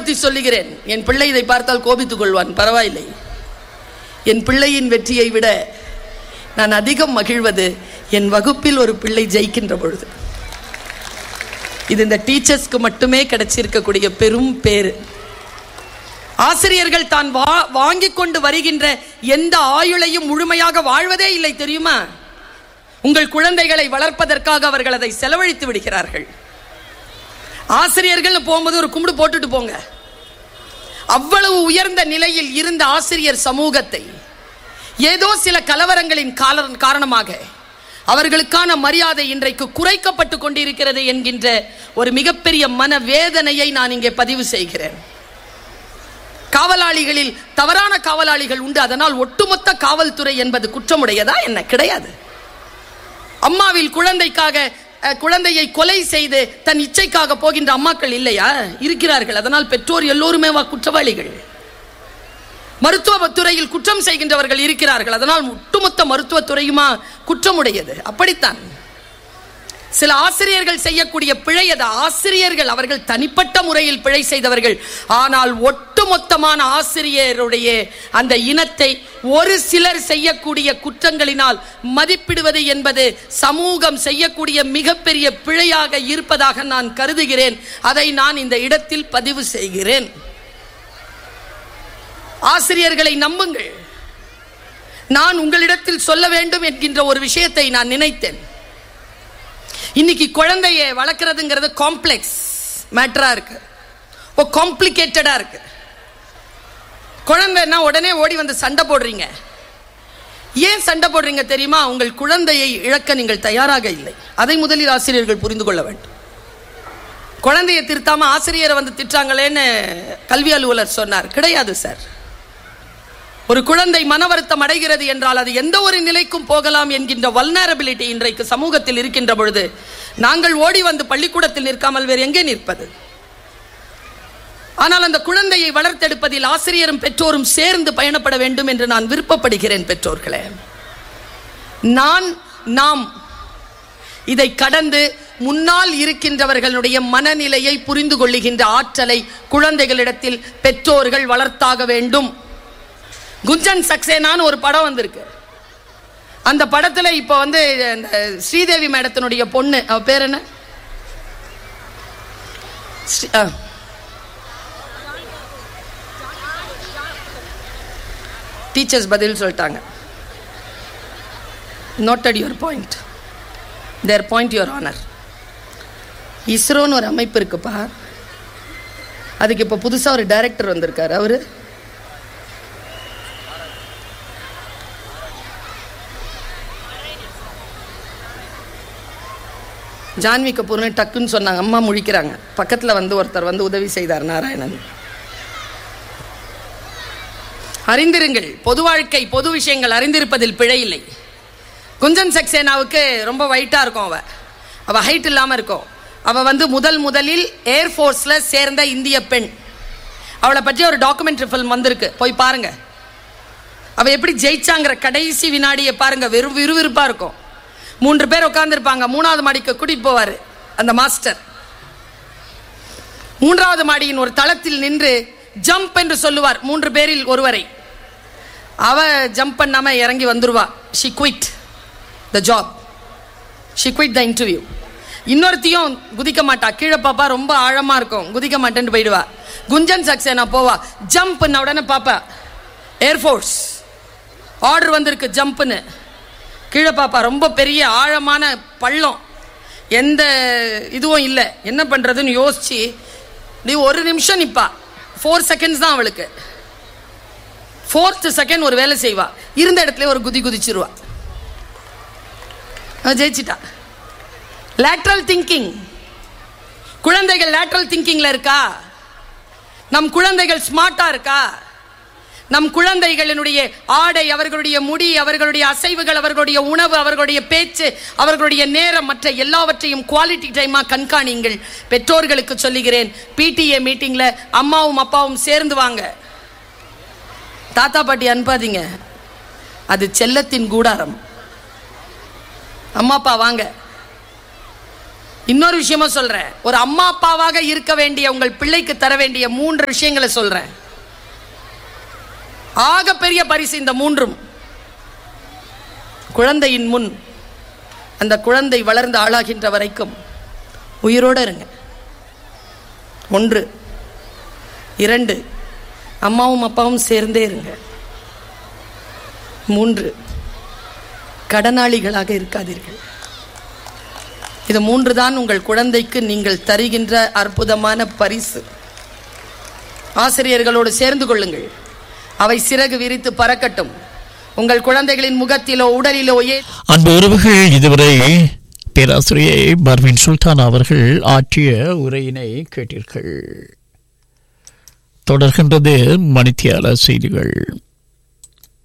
பயன்படுத்தி சொல்லுகிறேன் என் பிள்ளை இதை பார்த்தால் கோபித்துக் கொள்வான் பரவாயில்லை என் பிள்ளையின் வெற்றியை விட நான் அதிகம் மகிழ்வது என் வகுப்பில் ஒரு பிள்ளை ஜெயிக்கின்ற பொழுது இது இந்த டீச்சர்ஸ்க்கு மட்டுமே கிடைச்சிருக்கக்கூடிய பெரும் பேரு ஆசிரியர்கள் தான் வா வாங்கிக் கொண்டு வருகின்ற எந்த ஆயுளையும் முழுமையாக வாழ்வதே இல்லை தெரியுமா உங்கள் குழந்தைகளை வளர்ப்பதற்காக அவர்கள் அதை செலவழித்து விடுகிறார்கள் ஆசிரியர்கள் போகும்போது ஒரு கும்பிடு போட்டுட்டு போங்க அவ்வளவு உயர்ந்த நிலையில் இருந்த ஆசிரியர் சமூகத்தை ஏதோ சில கலவரங்களின் கால காரணமாக அவர்களுக்கான மரியாதை இன்றைக்கு குறைக்கப்பட்டு கொண்டிருக்கிறது என்கின்ற ஒரு மிகப்பெரிய மன வேதனையை நான் இங்கே பதிவு செய்கிறேன் காவலாளிகளில் தவறான காவலாளிகள் உண்டு அதனால் ஒட்டுமொத்த காவல்துறை என்பது குற்றமுடையதா என்ன கிடையாது அம்மாவில் குழந்தைக்காக அஹ், குழந்தையை கொலை செய்து தன் இச்சைக்காக போகின்ற அம்மாக்கள் இல்லையா இருக்கிறார்கள் அதனால் பெற்றோர் எல்லோருமே வா குற்றவாளிகள் மருத்துவ துறையில் குற்றம் செய்கின்றவர்கள் இருக்கிறார்கள் அதனால் ஒட்டுமொத்த மருத்துவத் துறையுமா குற்றமுடையது அப்படித்தான் சில ஆசிரியர்கள் செய்யக்கூடிய பிழை அது ஆசிரியர்கள் அவர்கள் தனிப்பட்ட முறையில் பிழை செய்தவர்கள் ஆனால் ஒட்டுமொத்தமான ஆசிரியருடைய அந்த இனத்தை ஒரு சிலர் செய்யக்கூடிய குற்றங்களினால் மதிப்பிடுவது என்பது சமூகம் செய்யக்கூடிய மிகப்பெரிய பிழையாக இருப்பதாக நான் கருதுகிறேன் அதை நான் இந்த இடத்தில் பதிவு செய்கிறேன் ஆசிரியர்களை நம்புங்கள் நான் உங்களிடத்தில் சொல்ல வேண்டும் என்கின்ற ஒரு விஷயத்தை நான் நினைத்தேன் இன்னைக்கு குழந்தைய வளர்க்குறதுங்கிறது காம்ப்ளெக்ஸ் மேட்டரா இருக்கு ஓ காம்ப்ளிகேட்டடா இருக்கு குழந்தைன்னா உடனே ஓடி வந்து சண்டை போடுறீங்க ஏன் சண்டை போடுறீங்க தெரியுமா உங்கள் குழந்தையை இழக்க நீங்கள் தயாராக இல்லை அதை முதலில் ஆசிரியர்கள் புரிந்து கொள்ள வேண்டும் குழந்தையை திருத்தாம ஆசிரியரை வந்து திட்டாங்களேன்னு கல்வி அலுவலர் சொன்னார் கிடையாது சார் ஒரு குழந்தை மன வருத்தம் அடைகிறது என்றால் அது எந்த ஒரு நிலைக்கும் போகலாம் என்கின்ற வல்னரபிலிட்டி இன்றைக்கு சமூகத்தில் இருக்கின்ற பொழுது நாங்கள் ஓடி வந்து பள்ளிக்கூடத்தில் நிற்காமல் வேறு எங்கே நிற்பது ஆனால் அந்த குழந்தையை வளர்த்தெடுப்பதில் ஆசிரியரும் பெற்றோரும் சேர்ந்து பயணப்பட வேண்டும் என்று நான் விருப்பப்படுகிறேன் பெற்றோர்களே நான் நாம் இதை கடந்து முன்னால் இருக்கின்றவர்களுடைய மனநிலையை புரிந்து கொள்ளுகின்ற ஆற்றலை குழந்தைகளிடத்தில் பெற்றோர்கள் வளர்த்தாக வேண்டும் குஞ்சன் சக்சேனான்னு ஒரு படம் வந்திருக்கு அந்த படத்துல இப்ப வந்து இந்த ஸ்ரீதேவி மேடத்தினுடைய பொண்ணு அவ பேர் என்ன ஸ்ரீ- ஆ. டீச்சர்ஸ் பதில் சொல்லிட்டாங்க noted your point their point your honour இஸ்ரோன்னு ஒரு அமைப்பு இருக்குப்பா அதுக்கு இப்போ புதுசாக ஒரு டைரக்டர் வந்திருக்காரு அவரு ஜான்வி கபூர்னு டக்குன்னு சொன்னாங்க அம்மா முழிக்கிறாங்க பக்கத்தில் வந்து ஒருத்தர் வந்து உதவி செய்தார் நாராயணன் அறிந்திருங்கள் பொது வாழ்க்கை பொது விஷயங்கள் அறிந்திருப்பதில் பிழை இல்லை குஞ்சன் சக்சேனாவுக்கு ரொம்ப ஒயிட்டாக இருக்கும் அவ அவ ஹைட் இல்லாமல் இருக்கும் அவ வந்து முதல் முதலில் ஏர்ஃபோர்ஸில் சேர்ந்த இந்திய பெண் அவளை பற்றி ஒரு டாக்குமெண்ட்ரி ஃபில்ம் வந்திருக்கு போய் பாருங்க அவ எப்படி ஜெயிச்சாங்கிற கடைசி வினாடியை பாருங்க வெறும் விறுவிறுப்பா இருக்கும் மூன்று பேர் உட்கார்ந்திருப்பாங்க மூணாவது மாடிக்கு கூட்டிட்டு போவாரு அந்த மாஸ்டர் மூன்றாவது மாடியின் ஒரு தளத்தில் நின்று ஜம்ப் என்று சொல்லுவார் மூன்று பேரில் ஒருவரை அவ ஜம்ப் பண்ணாம இறங்கி வந்துருவா she quit the job she quit the interview இன்னொருத்தையும் குதிக்க மாட்டா கீழே பாப்பா ரொம்ப ஆழமா இருக்கும் குதிக்க மாட்டேன்னு போயிடுவா குஞ்சன் சக்சேனா போவா ஜம்ப் உடனே பாப்பா ஏர்ஃபோர்ஸ் ஆர்டர் வந்திருக்கு ஜம்ப்னு கீழே பாப்பா ரொம்ப பெரிய ஆழமான பள்ளம் எந்த இதுவும் இல்லை என்ன பண்றதுன்னு யோசிச்சு நீ ஒரு நிமிஷம் நிப்பா ஃபோர் செகண்ட்ஸ் தான் அவளுக்கு ஃபோர்த் செகண்ட் ஒரு வேலை செய்வா இருந்த இடத்துல ஒரு குதி குதிச்சிருவா அவ ஜெயிச்சிட்டா லேட்ரல் திங்கிங் குழந்தைகள் லேட்ரல் திங்கிங்ல இருக்கா நம் குழந்தைகள் ஸ்மார்ட்டா இருக்கா நம் குழந்தைகளினுடைய ஆடை அவர்களுடைய முடி அவர்களுடைய அசைவுகள் அவர்களுடைய உணவு அவர்களுடைய பேச்சு அவர்களுடைய நேரம் மற்ற எல்லாவற்றையும் குவாலிட்டி டைமா கண்காணிங்கள் பெற்றோர்களுக்கு சொல்லுகிறேன் பிடிஏ மீட்டிங்ல அம்மாவும் அப்பாவும் சேர்ந்து வாங்க தாத்தா பாட்டி அனுப்பாதீங்க அது செல்லத்தின் கூடாரம் அம்மா அப்பா வாங்க இன்னொரு விஷயமா சொல்றேன் ஒரு அம்மா அப்பாவாக இருக்க வேண்டிய உங்கள் பிள்ளைக்கு தர வேண்டிய மூன்று விஷயங்களை சொல்றேன் ஆக பெரிய பரிசு இந்த மூன்றும் குழந்தையின் முன் அந்த குழந்தை வளர்ந்து ஆளாகின்ற வரைக்கும் உயிரோடு இருங்க ஒன்று இரண்டு அம்மாவும் அப்பாவும் சேர்ந்தே இருங்க மூன்று கடனாளிகளாக இருக்காதீர்கள் இது மூன்று தான் உங்கள் குழந்தைக்கு நீங்கள் தருகின்ற அற்புதமான பரிசு ஆசிரியர்களோடு சேர்ந்து கொள்ளுங்கள் அவை சிறகு விரித்து பறக்கட்டும் உங்கள் குழந்தைகளின் முகத்திலோ உடலிலோ ஏ அன்பு உறவுகள் இதுவரை பேராசிரியை பர்வின் சுல்தான் அவர்கள் ஆற்றிய உரையினை கேட்டீர்கள் தொடர்கின்றது மணித்தியால செய்திகள்